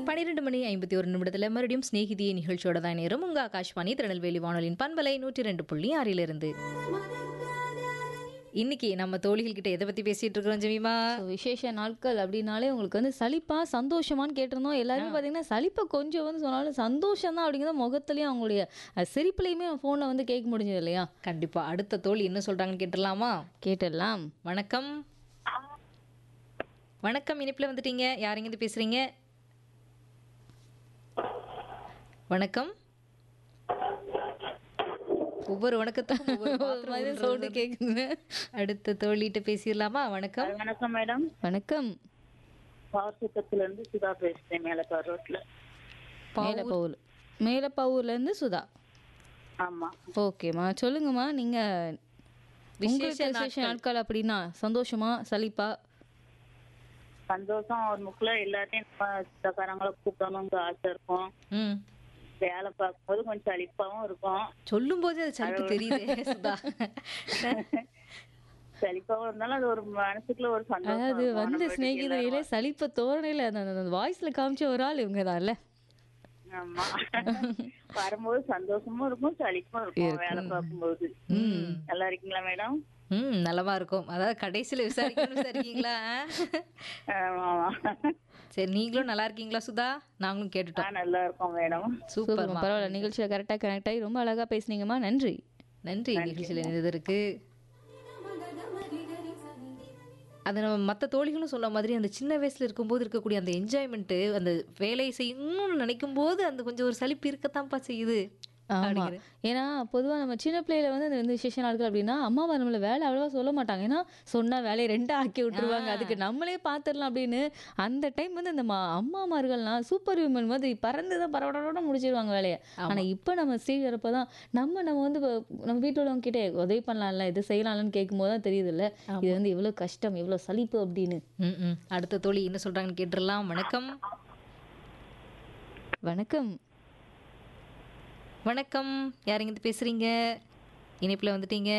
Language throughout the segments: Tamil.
பன்னிரெண்டு மணி ஐம்பத்தி ஒரு நிமிடத்தில் மறுபடியும் ஸ்நேகிதியை நிகழ்ச்சியோட தான் நேரம் உங்கள் ஆகாஷ்வாணி திருநெல்வேலி வானொலியின் பண்பலை நூற்றி ரெண்டு புள்ளி ஆறிலிருந்து இன்னைக்கு நம்ம தோழிகள் கிட்ட எதை பத்தி பேசிட்டு இருக்கிறோம் ஜெமிமா So, விசேஷ நாட்கள் அப்படின்னாலே உங்களுக்கு வந்து சலிப்பா சந்தோஷமான்னு கேட்டிருந்தோம் எல்லாருமே பார்த்தீங்கன்னா சலிப்பை கொஞ்சம் வந்து சொன்னாலும் சந்தோஷம் தான் அப்படிங்கிறத முகத்துலையும் அவங்களுடைய அஹ், சிரிப்புலையுமே ஃபோனில் வந்து கேட்க முடிஞ்சது இல்லையா கண்டிப்பா அடுத்த தோழி என்ன சொல்றாங்கன்னு கேட்டுடலாமா கேட்டுடலாம் வணக்கம் வணக்கம் இனிப்புல வந்துட்டீங்க யாருங்க இது பேசுறீங்க வணக்கம் ஒவ்வொரு வணக்கத்துக்கும் ஒவ்வொரு பாத்திரம் மாதிரி உருட்டுறது சவுண்டு கேட்குது அடுத்த தோழிகிட்ட பேசிடலாமா வணக்கம் வணக்கம் மேடம் வணக்கம் பாவசுத்தத்துல இருந்து சுதா பேசுறேன் மேலக்கார் ரோட்ல மேலப்பவுல் மேலப்பவுர்லேருந்து சுதா ஆமா ஓகேம்மா சொல்லுங்கம்மா நீங்கள் விசேஷ உங்களுக்கு விசேஷ நாட்கள் அப்படின்னா சந்தோஷமா சலிப்பா சந்தோஷம் ஒரு முக்கில் எல்லாத்தையும் நம்ம சொந்தக்காரங்களை கூப்பிடணுங்க ஆசை இருக்கும் ம் வேலை பார்க்கும்போது கொஞ்சம் சலிப்பாவும் இருக்கும் சொல்லும் போது அது சலிப்பு தெரியுதே சுதா சலிப்பாவும் இருந்தாலும் அது ஒரு மனசுக்குள்ள ஒரு சந்தோஷம் அதாவது இருக்கும். வந்த நம்ம வீட்டுக்கு சிநேகிதரையிலே சலிப்பை தோரணையில் அந்த அந்த வாய்ஸில் காமிச்ச ஒரு ஆள் இவங்க தான்ல ஆமா வரும்போது சந்தோஷமும் இருக்கும் சலிப்பும் இருக்கும் வேலை பார்க்கும்போது நல்லா இருக்கீங்களா மேடம் ம் நலமா இருக்கும் அதாவது கடைசியில விசாரிக்கணும் விசாரிக்கீங்களா ஆமா சரி நீங்களும் நல்லா இருக்கீங்களா சுதா நாங்களும் கேட்டுட்டோம் நான் நல்லா இருக்கோம் மேடம் சூப்பர் சூப்பர்மா பரவாயில்ல நிகழ்ச்சியில் கரெக்டாக கனெக்ட் ஆகி ரொம்ப அழகாக பேசுனீங்கம்மா நன்றி நன்றி நிகழ்ச்சியில் இணைந்ததற்கு அது நம்ம மற்ற தோழிகளும் சொல்ல மாதிரி அந்த சின்ன வயசுல இருக்கும்போது இருக்கக்கூடிய அந்த என்ஜாய்மெண்ட்டு அந்த வேலையை செய்யணும்னு நினைக்கும் போது அந்த கொஞ்சம் ஒரு சலிப்பு இருக்கத்தான்ப்பா செய்யுது ஆமா அப்படிங்கிற. ஏன்னா பொதுவா நம்ம சின்ன பிள்ளையில வந்து இந்த விசேஷ நாட்கள் அப்படின்னா அம்மாவா நம்மள வேலை அவ்வளவா சொல்ல மாட்டாங்க ஏன்னா சொன்னா வேலையை ரெண்டா ஆக்கி விட்டுருவாங்க அதுக்கு நம்மளே பார்த்துடலாம் அப்படின்னு அந்த டைம் வந்து இந்த மா- அம்மாமார்கள்லாம் சூப்பர் விமன் மாதிரி பறந்து தான் பரவடோட முடிச்சிருவாங்க வேலையை ஆனா இப்போ நம்ம ஸ்டேஜ் வரப்போ தான் நம்ம நம்ம வந்து இப்ப நம்ம வீட்டில் உள்ளவங்க கிட்டே உதவி பண்ணலாம்ல இது செய்யலாம்லன்னு கேட்கும்போது தான் தெரியுது இல்ல இது வந்து இவ்வளவு கஷ்டம் இவ்வளவு சலிப்பு அப்படின்னு ம் ம் அடுத்த தோழி என்ன சொல்றாங்கன்னு கேட்டுடலாம் வணக்கம் வணக்கம் வணக்கம் யாருங்க இது பேசுறீங்க இணைப்புல வந்துட்டீங்க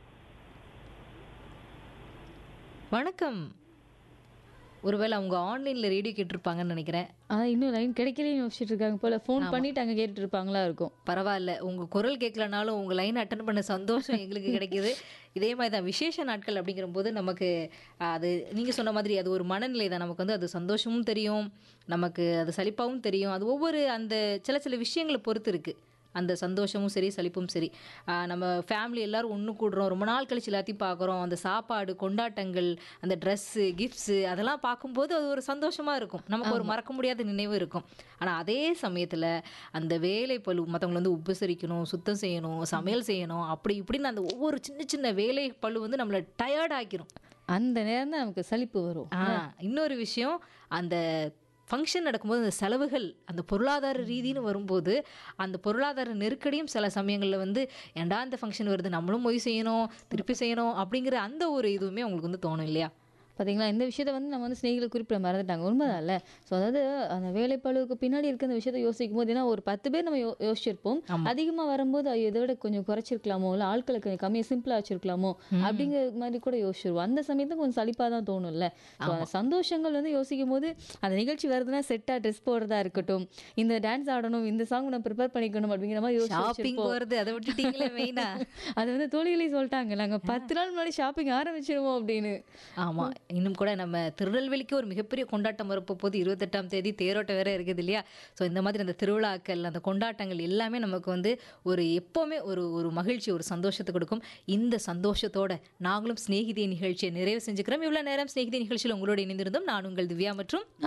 வணக்கம் ஒருவேளை அவங்க ஆன்லைன்ல ரேடியோ கேட்டிருப்பாங்கன்னு நினைக்கிறேன் ஆனா இன்னும் லைன் கிடைக்கலையும் யோசிச்சுட்டு இருக்காங்க போல ஃபோன் பண்ணிட்டு அங்க கேட்டுட்டு இருப்பாங்களா இருக்கும் பரவாயில்ல உங்க குரல் கேட்கலனாலும் உங்க லைன் அட்டன் பண்ண சந்தோஷம் எங்களுக்கு கிடைக்குது இதே மாதிரி தான் விசேஷ நாட்கள் அப்படிங்கிற போது நமக்கு ஆஹ், அது நீங்க சொன்ன மாதிரி அது ஒரு மனநிலை தான் நமக்கு வந்து அது சந்தோஷமும் தெரியும் நமக்கு அது சலிப்பாகவும் தெரியும் அது ஒவ்வொரு அந்த சில சில விஷயங்களை பொறுத்து இருக்கு அந்த சந்தோஷமும் சரி சலிப்பும் சரி ஆஹ், நம்ம ஃபேமிலி எல்லாரும் ஒன்று கூடுறோம் ரொம்ப நாள் கழிச்சு எல்லாத்தையும் பார்க்குறோம் அந்த சாப்பாடு கொண்டாட்டங்கள் அந்த ட்ரெஸ்ஸு கிஃப்ட்ஸு அதெல்லாம் பார்க்கும்போது அது ஒரு சந்தோஷமாக இருக்கும் நமக்கு ஒரு மறக்க முடியாத நினைவு இருக்கும் ஆனால் அதே சமயத்தில் அந்த வேலை பளு மற்றவங்களை வந்து உபசரிக்கணும் சுத்தம் செய்யணும் சமையல் செய்யணும் அப்படி இப்படின்னு அந்த ஒவ்வொரு சின்ன சின்ன வேலை பளு வந்து நம்மளை டயர்ட் ஆக்கிரும் அந்த நேரம் தான் நமக்கு சலிப்பு வரும் ஆ இன்னொரு விஷயம் அந்த ஃபங்க்ஷன் நடக்கும்போது அந்த செலவுகள் அந்த பொருளாதார ரீதின்னு வரும்போது அந்த பொருளாதார நெருக்கடியும் சில சமயங்களில் வந்து ஏன்டா இந்த ஃபங்க்ஷன் வருது நம்மளும் போய் செய்யணும் திருப்பி செய்யணும் அப்படிங்கிற அந்த ஒரு இதுவுமே உங்களுக்கு வந்து தோணும் இல்லையா பாத்தீங்களா இந்த விஷயத்த வந்து நம்ம வந்து ஸ்நேகில குறிப்பிட மறந்துட்டாங்க உண்மைதான்ல ஸோ அதாவது அந்த வேலைப்பளுவுக்கு பின்னாடி இருக்க அந்த விஷயத்த யோசிக்கும் போது ஏன்னா ஒரு பத்து பேர் நம்ம யோ- யோசிச்சிருப்போம் அதிகமா வரும்போது ஐயோ இதை விட கொஞ்சம் குறைச்சிருக்கலாமோ இல்லை ஆட்களை கொஞ்சம் கம்மியாக சிம்பிளா வச்சிருக்கலாமோ அப்படிங்கிற மாதிரி கூட யோசிச்சிருவோம் அந்த சமயத்துல கொஞ்சம் சலிப்பா தான் தோணும்ல ஸோ அந்த சந்தோஷங்கள் வந்து யோசிக்கும் போது அந்த நிகழ்ச்சி வருதுன்னா செட்டா ட்ரெஸ் போடுறதா இருக்கட்டும் இந்த டான்ஸ் ஆடணும் இந்த சாங் நம்ம ப்ரிப்பேர் பண்ணிக்கணும் அப்படிங்கிற மாதிரி யோசிச்சு ஷாப்பிங் வச்சிருப்போம். போகிறது அதை விட்டுட்டீங்களே மெயினா அது வந்து தோழிகளே சொல்லிட்டாங்க நாங்க பத்து நாள் முன்னாடி ஷாப்பிங் ஆரம்பிச்சிருவோம் அப்படின்னு ஆமா இன்னும் கூட நம்ம திருநெல்வேலிக்கு ஒரு மிகப்பெரிய கொண்டாட்டம் வரப்போ போது இருபத்தெட்டாம் தேதி தேரோட்டம் வேற இருக்குது இல்லையா ஸோ இந்த மாதிரி அந்த திருவிழாக்கள் அந்த கொண்டாட்டங்கள் எல்லாமே நமக்கு வந்து ஒரு எப்போவுமே ஒரு ஒரு மகிழ்ச்சி ஒரு சந்தோஷத்தை கொடுக்கும் இந்த சந்தோஷத்தோட நாங்களும் சிநேகிதி நிகழ்ச்சியை நிறைவு செஞ்சுக்கிறோம் இவ்வளோ நேரம் சிநேகிதி நிகழ்ச்சியில் உங்களோட இணைந்திருந்தோம் நான் உங்கள் திவ்யா மற்றும்